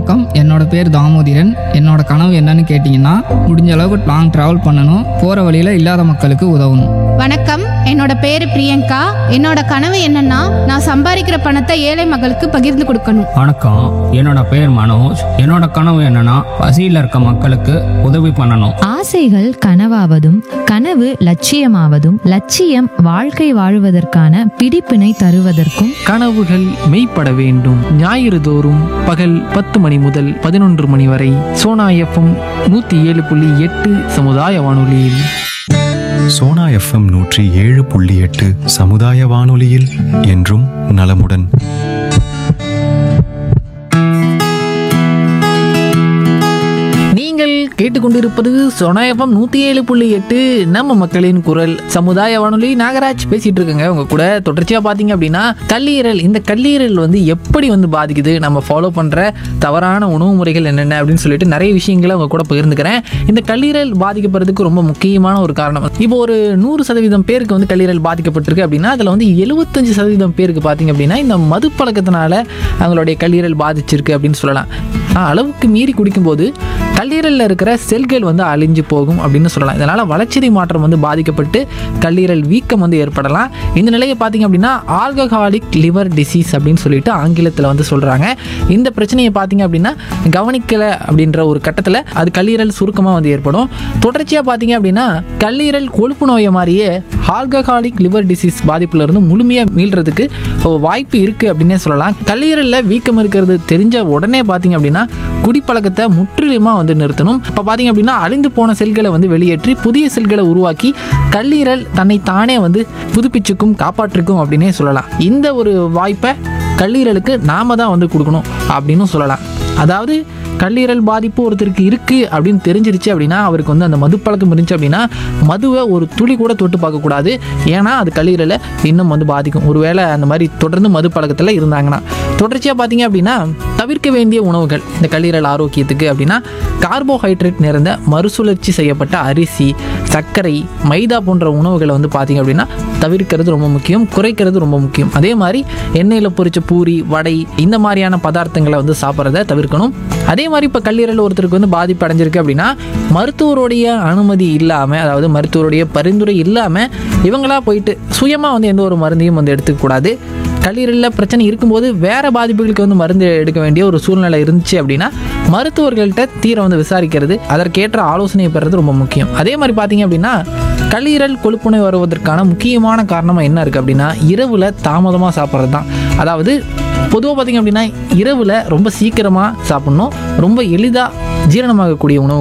வணக்கம் என்னோட பேர் தாமோதிரன் என்னோட கனவு என்னன்னு கேட்டிங்கன்னா முடிஞ்ச அளவுக்கு லாங் ட்ராவல் பண்ணணும் போகிற வழியில் இல்லாத மக்களுக்கு உதவணும் வணக்கம் என்னோட பேரு பிரியங்கா என்னோட கனவு என்னன்னா நான் சம்பாதிக்கிற பணத்தை ஏழை மக்களுக்கு பகிர்ந்து கொடுக்கணும் வணக்கம் என்னோட பேர் மனோஜ் என்னோட கனவு என்னன்னா பசியில் இருக்க மக்களுக்கு உதவி பண்ணணும் ஆசைகள் கனவாவதும் கனவு லட்சியமாவதும் லட்சியம் வாழ்க்கை வாழுவதற்கான பிடிப்பினை தருவதற்கும் கனவுகள் மெய்ப்பட வேண்டும் ஞாயிறு தோறும் பகல் பத்து மணி முதல் பதினொன்று மணி வரை சோனா எஃப்எம் நூற்றி ஏழு புள்ளி எட்டு சமுதாய வானொலியில் சோனா எஃப்எம் நூற்றி ஏழு புள்ளி எட்டு சமுதாய வானொலியில் என்றும் நலமுடன் நீங்கள் கேட்டுக்கொண்டிருப்பது சோனா எஃப்எம் நூற்றி ஏழு புள்ளி எட்டு நம்ம மக்களின் குரல் சமுதாய வானொலி நாகராஜ் பேசிட்டு இருக்கேங்க உங்க கூட தொடர்ச்சியாக பார்த்தீங்க அப்படின்னா கல்லீரல் இந்த கல்லீரல் வந்து எப்படி வந்து பாதிக்குது நம்ம ஃபாலோ பண்ணுற தவறான உணவு முறைகள் என்னென்ன அப்படின்னு சொல்லிட்டு நிறைய விஷயங்களை உங்க கூட பகிர்ந்துக்கிறேன் இந்த கல்லீரல் பாதிக்கப்படுறதுக்கு ரொம்ப முக்கியமான ஒரு காரணம் இப்போ ஒரு நூறு சதவீதம் பேருக்கு வந்து கல்லீரல் பாதிக்கப்பட்டிருக்கு அப்படின்னா அதில் வந்து எழுபத்தஞ்சு சதவீதம் பேருக்கு பார்த்தீங்க அப்படின்னா இந்த மது பழக்கத்தினால அவங்களுடைய கல்லீரல் பாதிச்சிருக்கு அப்படின்னு சொல்லலாம் ஆஹ், அளவுக்கு மீறி குடிக்கும்போது கல்லீரலில் இருக்கிற செல்கள் வந்து அழிஞ்சு போகும் அப்படின்னு சொல்லலாம் இதனால் வளர்ச்சிதை மாற்றம் வந்து பாதிக்கப்பட்டு கல்லீரல் வீக்கம் வந்து ஏற்படலாம் இந்த நிலையை பார்த்தீங்க அப்படின்னா ஆல்கஹாலிக் லிவர் டிசீஸ் அப்படின்னு சொல்லிட்டு ஆங்கிலத்தில் வந்து சொல்கிறாங்க இந்த பிரச்சனையை பார்த்தீங்க அப்படின்னா கவனிக்கலை அப்படின்ற ஒரு கட்டத்தில் அது கல்லீரல் சுருக்கமாக வந்து ஏற்படும் தொடர்ச்சியாக பார்த்தீங்க அப்படின்னா கல்லீரல் கொழுப்பு நோயை மாதிரியே ஆல்கஹாலிக் லிவர் டிசீஸ் பாதிப்புல இருந்து முழுமையாக மீள்றதுக்கு ஒரு வாய்ப்பு இருக்குது அப்படின்னே சொல்லலாம் கல்லீரலில் வீக்கம் இருக்கிறது தெரிஞ்ச உடனே பார்த்தீங்க அப்படின்னா குடிப்பழக்கத்தை முற்றிலுமாக வந்து நிறுத்தணும் இப்போ பார்த்தீங்க அப்படின்னா அழிந்து போன செல்களை வந்து வெளியேற்றி புதிய செல்களை உருவாக்கி கல்லீரல் தன்னை தானே வந்து புதுப்பிச்சுக்கும் காப்பாற்றுக்கும் அப்படின்னே சொல்லலாம் இந்த ஒரு வாய்ப்பை கல்லீரலுக்கு நாம தான் வந்து கொடுக்கணும் அப்படின்னு சொல்லலாம் அதாவது கல்லீரல் பாதிப்பு ஒருத்தருக்கு இருக்குது அப்படின்னு தெரிஞ்சிருச்சு அப்படின்னா அவருக்கு வந்து அந்த மது பழக்கம் இருந்துச்சு அப்படின்னா மதுவை ஒரு துளி கூட தொட்டு பார்க்கக்கூடாது ஏன்னா அது கல்லீரலை இன்னும் வந்து பாதிக்கும் ஒருவேளை அந்த மாதிரி தொடர்ந்து மது பழக்கத்தில் இருந்தாங்கன்னா தொடர்ச்சியாக பார்த்தீங்க அப்படின்னா தவிர்க்க வேண்டிய உணவுகள் இந்த கல்லீரல் ஆரோக்கியத்துக்கு அப்படின்னா கார்போஹைட்ரேட் நிறைந்த மறுசுழற்சி செய்யப்பட்ட அரிசி சர்க்கரை மைதா போன்ற உணவுகளை வந்து பார்த்தீங்க அப்படின்னா தவிர்க்கிறது ரொம்ப முக்கியம் குறைக்கிறது ரொம்ப முக்கியம் அதே மாதிரி எண்ணெயில் பொரிச்ச பூரி வடை இந்த மாதிரியான பதார்த்தங்களை வந்து சாப்பிட்றத தவிர்க்கணும் அதே மாதிரி இப்போ கல்லீரல் ஒருத்தருக்கு வந்து பாதிப்பு அடைஞ்சிருக்கு அப்படின்னா மருத்துவருடைய அனுமதி இல்லாமல் அதாவது மருத்துவருடைய பரிந்துரை இல்லாமல் இவங்களா போயிட்டு சுயமாக வந்து எந்த ஒரு மருந்தையும் வந்து எடுத்துக்கக்கூடாது கல்லீரலில் பிரச்சனை இருக்கும்போது வேறு பாதிப்புகளுக்கு வந்து மருந்து எடுக்க வேண்டிய ஒரு சூழ்நிலை இருந்துச்சு அப்படின்னா மருத்துவர்கள்ட்ட தீர வந்து விசாரிக்கிறது அதற்கேற்ற ஆலோசனையை பெறுறது ரொம்ப முக்கியம் அதே மாதிரி பார்த்தீங்க அப்படின்னா கல்லீரல் கொழுப்புணை வருவதற்கான முக்கியமான காரணமாக என்ன இருக்குது அப்படின்னா இரவில் தாமதமாக சாப்பிட்றது தான் அதாவது பொதுவாக பார்த்தீங்க அப்படின்னா இரவில் ரொம்ப சீக்கிரமாக சாப்பிட்ணும் ரொம்ப எளிதாக ஜீரணமாகக்கூடிய உணவு